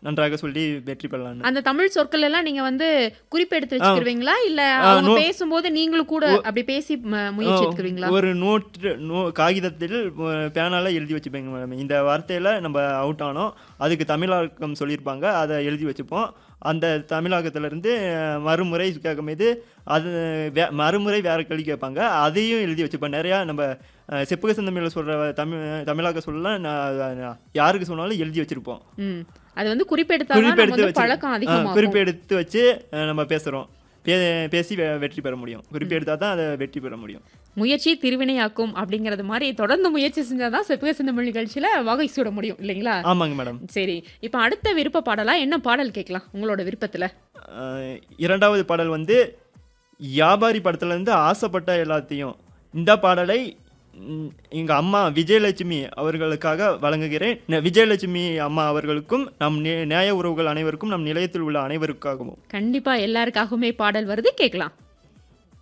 நன்றாக சொல்லி வெற்றி பெறலாம்னு அந்த தமிழ் சொற்கள் எல்லாம் நீங்க வந்து குறிப்பெடுத்து வச்சுக்கிருவீங்களா இல்ல ஆ, அவங்க நோ- பேசும்போது நீங்களும் கூட அப்படி பேசி ம- முயற்சி எடுத்துக்கிறீங்களா ஒரு நோட்டு நோ காகிதத்தில் அஹ், பேனால எழுதி வச்சுப்பேங்க மேடம் இந்த வார்த்தையில் நம்ம அவுட் ஆனோம் அதுக்கு தமிழாக்கம் சொல்லியிருப்பாங்க அதை எழுதி வச்சுப்போம் அந்த தமிழாக்கத்திலேருந்து மறுமுறை கேட்கும்போது அது வே மறுமுறை வேற கேள்வி கேட்பாங்க அதையும் எழுதி வச்சுப்பேன் நிறையா நம்ம அஹ், செப்புக சிந்தமிழில் சொல்கிற தமிழ் தமிழாக்க சொல்லலாம் நான் நான் யாருக்கு சொன்னாலும் எழுதி வச்சுருப்போம் ம் அது வந்து குறிப்பெடுத்தாதான் நம்ம குறிப்பெடுத்து வந்து வச்சு பழக்கம் ஆ, அதிகமாகும் குறிப்பெடுத்து வச்சு அஹ், நம்ம பேசுகிறோம் பே பேசி வெ- வெற்றி பெற முடியும் குறிப்பெடுத்தால் தான் அதை வெற்றி பெற முடியும் முயற்சி திருவினையாக்கும் அப்படிங்கறது மாதிரி தொடர்ந்து முயற்சி செஞ்சாதான் செப்புக சிந்தமிழ் நிகழ்ச்சியில வகை சூட முடியும் இல்லைங்களா ஆமாங்க மேடம் சரி இப்போ அடுத்த விருப்ப பாடலா என்ன பாடல் கேட்கலாம் உங்களோட விருப்பத்துல அஹ் இரண்டாவது பாடல் வந்து வியாபாரி படத்துலேருந்து ஆசைப்பட்ட எல்லாத்தையும் இந்த பாடலை ம், எங்க அம்மா விஜயலட்சுமி அவர்களுக்காக வழங்குகிறேன் ந- விஜயலட்சுமி அம்மா அவர்களுக்கும் நம் நே- நேய உறவுகள் அனைவருக்கும் நம் நிலையத்தில் உள்ள அனைவருக்காகவும் கண்டிப்பா எல்லாருக்காகவுமே பாடல் வருது கேட்கலாம்